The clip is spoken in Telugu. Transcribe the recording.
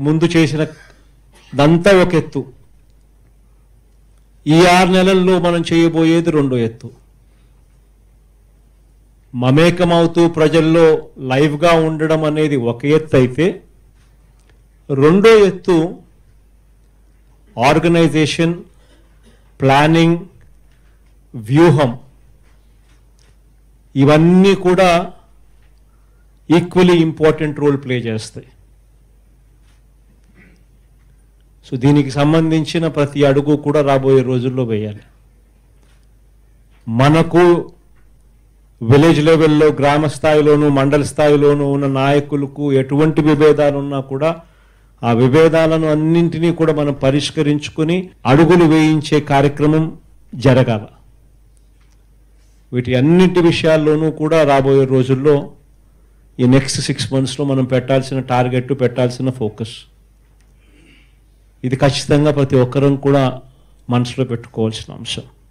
ముందు చేసిన దంతా ఒక ఎత్తు ఈ ఆరు నెలల్లో మనం చేయబోయేది రెండో ఎత్తు మమేకమవుతూ ప్రజల్లో లైవ్గా ఉండడం అనేది ఒక ఎత్తు అయితే రెండో ఎత్తు ఆర్గనైజేషన్ ప్లానింగ్ వ్యూహం ఇవన్నీ కూడా ఈక్వలీ ఇంపార్టెంట్ రోల్ ప్లే చేస్తాయి సో దీనికి సంబంధించిన ప్రతి అడుగు కూడా రాబోయే రోజుల్లో వేయాలి మనకు విలేజ్ లెవెల్లో గ్రామ స్థాయిలోను మండల స్థాయిలోను ఉన్న నాయకులకు ఎటువంటి విభేదాలు ఉన్నా కూడా ఆ విభేదాలను అన్నింటినీ కూడా మనం పరిష్కరించుకుని అడుగులు వేయించే కార్యక్రమం జరగాల వీటి అన్నింటి విషయాల్లోనూ కూడా రాబోయే రోజుల్లో ఈ నెక్స్ట్ సిక్స్ మంత్స్లో మనం పెట్టాల్సిన టార్గెట్ పెట్టాల్సిన ఫోకస్ ఇది ఖచ్చితంగా ప్రతి ఒక్కరం కూడా మనసులో పెట్టుకోవాల్సిన అంశం